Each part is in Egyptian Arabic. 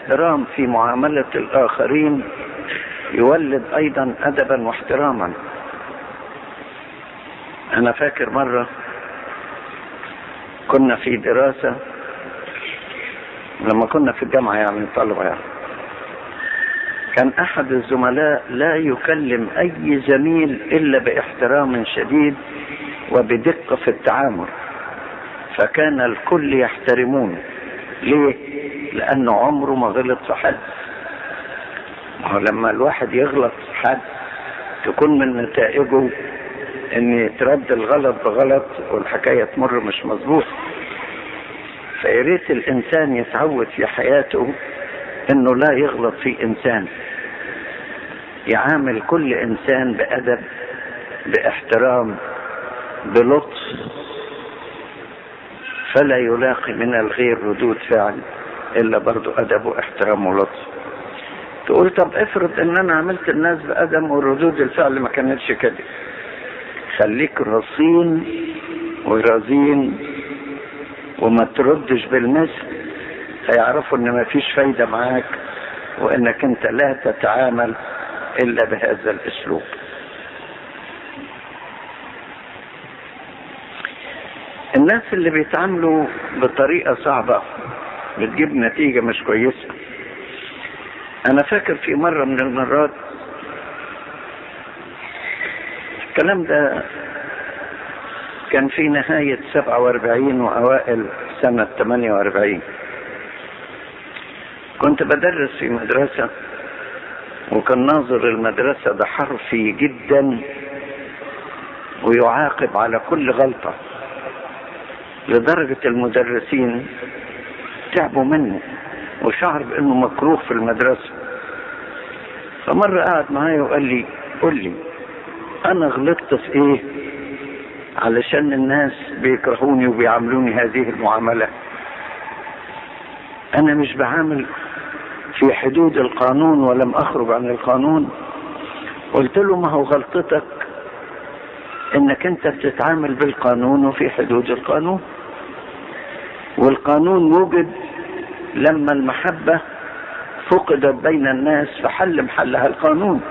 الاحترام في معاملة الآخرين يولد أيضا أدبا واحتراما أنا فاكر مرة كنا في دراسة لما كنا في الجامعة يعني طلبة يعني كان أحد الزملاء لا يكلم أي زميل إلا باحترام شديد وبدقة في التعامل فكان الكل يحترمونه ليه؟ لأنه عمره ما غلط في حد ما هو لما الواحد يغلط في حد تكون من نتائجه ان يترد الغلط بغلط والحكايه تمر مش مظبوط فياريت الانسان يتعود في حياته انه لا يغلط في انسان يعامل كل انسان بادب باحترام بلطف فلا يلاقي من الغير ردود فعل الا برضو ادب واحترام ولطف تقول طب افرض ان انا عملت الناس بادب وردود الفعل ما كانتش كده خليك رصين ورزين وما تردش بالمثل هيعرفوا ان ما فيش فايدة معاك وانك انت لا تتعامل الا بهذا الاسلوب الناس اللي بيتعاملوا بطريقة صعبة بتجيب نتيجة مش كويسة انا فاكر في مرة من المرات الكلام ده كان في نهاية 47 وأوائل سنة 48 كنت بدرس في مدرسة وكان ناظر المدرسة ده حرفي جدا ويعاقب على كل غلطة لدرجة المدرسين تعبوا منه وشعر بأنه مكروه في المدرسة فمرة قعد معايا وقال لي قل لي انا غلطت في ايه علشان الناس بيكرهوني وبيعاملوني هذه المعاملة انا مش بعامل في حدود القانون ولم اخرج عن القانون قلت له ما هو غلطتك انك انت بتتعامل بالقانون وفي حدود القانون والقانون وجد لما المحبة فقدت بين الناس فحل محلها القانون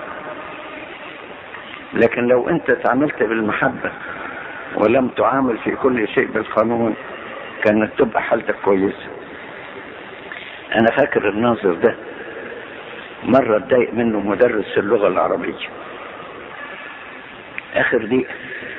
لكن لو انت تعاملت بالمحبة ولم تعامل في كل شيء بالقانون كانت تبقى حالتك كويسة انا فاكر الناظر ده مرة اتضايق منه مدرس اللغة العربية اخر دقيقة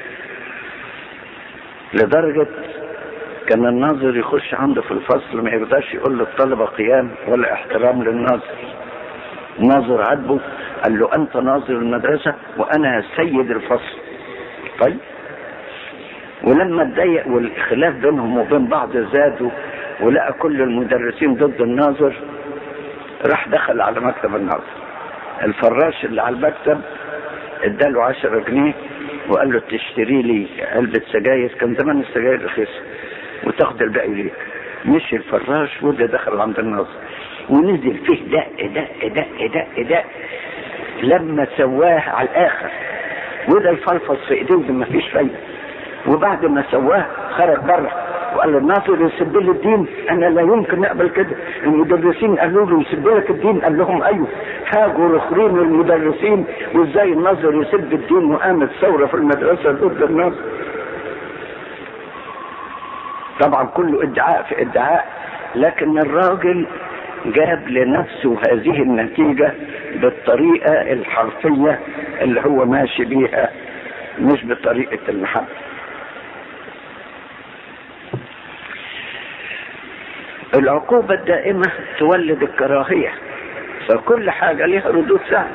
لدرجة كان الناظر يخش عنده في الفصل ما يرضاش يقول للطلبة قيام ولا احترام للناظر الناظر عاتبه قال له انت ناظر المدرسة وانا سيد الفصل طيب ولما اتضايق والخلاف بينهم وبين بعض زادوا ولقى كل المدرسين ضد الناظر راح دخل على مكتب الناظر الفراش اللي على المكتب اداله عشرة جنيه وقال له تشتري لي علبة سجاير كان زمان السجاير رخيصة وتاخد الباقي ليك مشي الفراش وده دخل عند الناظر ونزل فيه دق دق دق دق دق لما سواه على الاخر وده الفلفص في ايديه ما فيش فايده وبعد ما سواه خرج بره وقال الناصر يسب لي الدين انا لا يمكن اقبل كده المدرسين قالوا له يسب لك الدين قال لهم ايوه هاجوا الاخرين المدرسين وازاي الناظر يسب الدين وقامت ثوره في المدرسه ضد الناظر طبعا كله ادعاء في ادعاء لكن الراجل جاب لنفسه هذه النتيجة بالطريقة الحرفية اللي هو ماشي بيها مش بطريقة المحبة العقوبة الدائمة تولد الكراهية فكل حاجة لها ردود فعل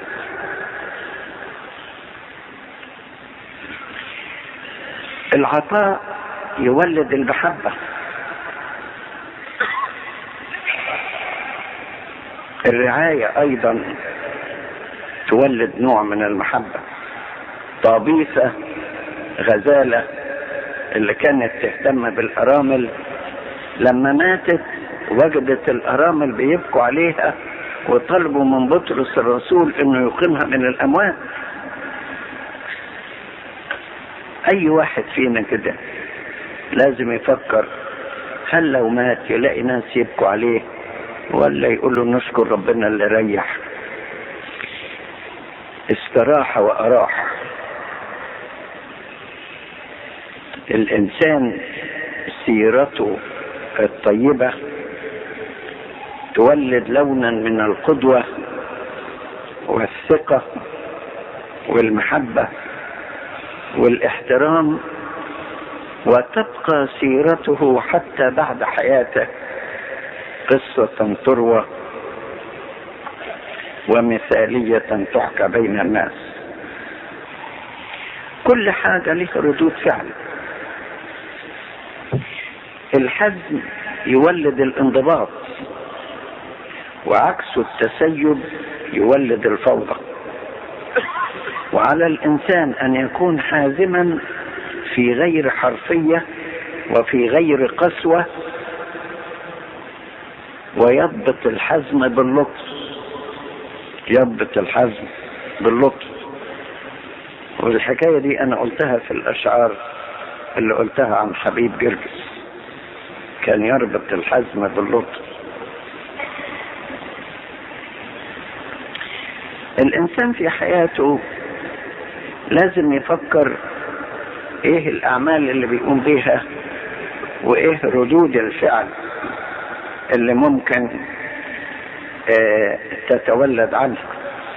العطاء يولد المحبة الرعاية أيضا تولد نوع من المحبة طابيسة غزالة اللي كانت تهتم بالأرامل لما ماتت وجدت الأرامل بيبكوا عليها وطلبوا من بطرس الرسول انه يقيمها من الاموات اي واحد فينا كده لازم يفكر هل لو مات يلاقي ناس يبكوا عليه ولا يقول له نشكر ربنا اللي ريح استراح وأراح الإنسان سيرته الطيبة تولد لونا من القدوة والثقة والمحبة والاحترام وتبقى سيرته حتى بعد حياته قصة تروى ومثالية تحكى بين الناس كل حاجة لها ردود فعل الحزم يولد الانضباط وعكس التسيب يولد الفوضى وعلى الانسان ان يكون حازما في غير حرفيه وفي غير قسوه ويضبط الحزم باللطف يضبط الحزم باللطف والحكايه دي انا قلتها في الاشعار اللي قلتها عن حبيب جرجس كان يربط الحزم باللطف الانسان في حياته لازم يفكر ايه الاعمال اللي بيقوم بيها وايه ردود الفعل اللي ممكن اه تتولد عنها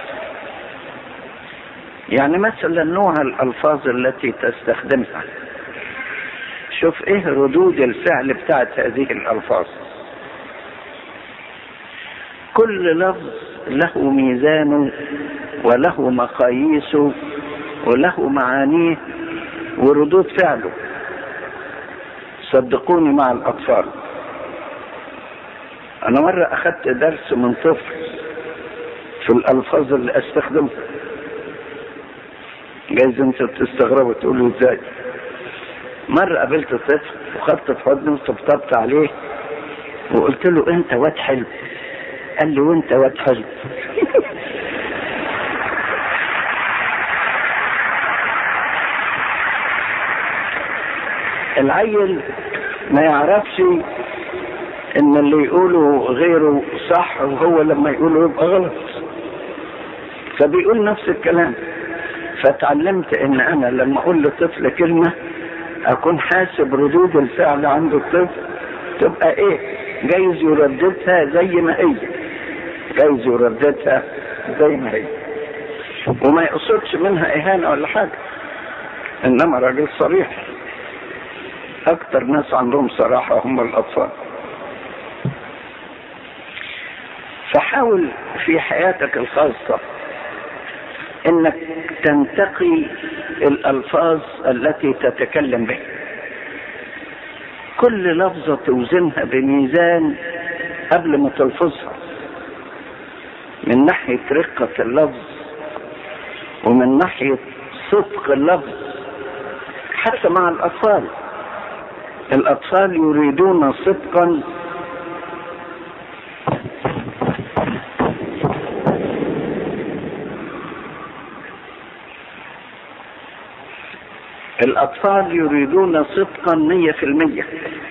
يعني مثلا نوع الالفاظ التي تستخدمها شوف ايه ردود الفعل بتاعت هذه الالفاظ كل لفظ له ميزانه وله مقاييسه وله معانيه وردود فعله صدقوني مع الاطفال انا مرة اخذت درس من طفل في الالفاظ اللي استخدمها جايز انت تستغربوا تقولوا ازاي مرة قابلت طفل وخدت في حضني وطبطبت عليه وقلت له انت واد حلو قال لي وانت واد حلو العيل ما يعرفش ان اللي يقوله غيره صح وهو لما يقوله يبقى غلط فبيقول نفس الكلام فتعلمت ان انا لما اقول لطفل كلمه اكون حاسب ردود الفعل عند الطفل تبقى ايه جايز يرددها زي ما هي جايز يرددها زي ما هي وما يقصدش منها اهانه ولا حاجه انما راجل صريح اكتر ناس عندهم صراحه هم الاطفال فحاول في حياتك الخاصه انك تنتقي الالفاظ التي تتكلم بها كل لفظة توزنها بميزان قبل ما تلفظها من ناحية رقة اللفظ ومن ناحية صدق اللفظ حتى مع الأطفال الأطفال يريدون صدقا الأطفال يريدون صدقا مية في المية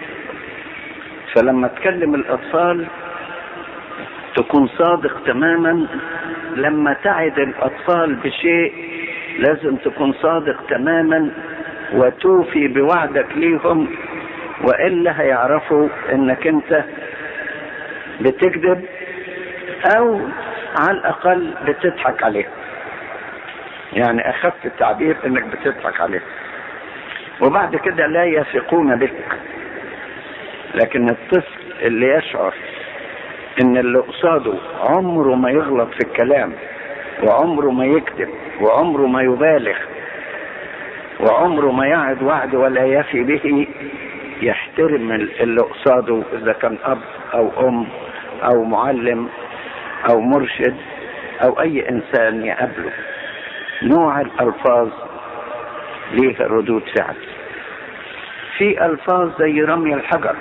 فلما تكلم الأطفال تكون صادق تماما لما تعد الأطفال بشيء لازم تكون صادق تماما وتوفي بوعدك ليهم وإلا هيعرفوا إنك أنت بتكذب أو على الأقل بتضحك عليهم يعني أخذت التعبير إنك بتضحك عليهم وبعد كده لا يثقون بك لكن الطفل اللي يشعر ان اللي قصاده عمره ما يغلط في الكلام وعمره ما يكذب وعمره ما يبالغ وعمره ما يعد وعد ولا يفي به يحترم اللي قصاده اذا كان اب او ام او معلم او مرشد او اي انسان يقابله نوع الالفاظ ليها ردود فعل في الفاظ زي رمي الحجر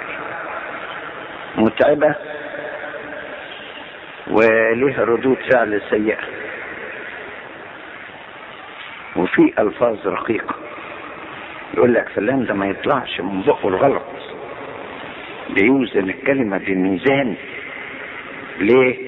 متعبة وليها ردود فعل سيئة وفي الفاظ رقيقة يقول لك فلان ده ما يطلعش من بقه الغلط بيوزن الكلمة بميزان ليه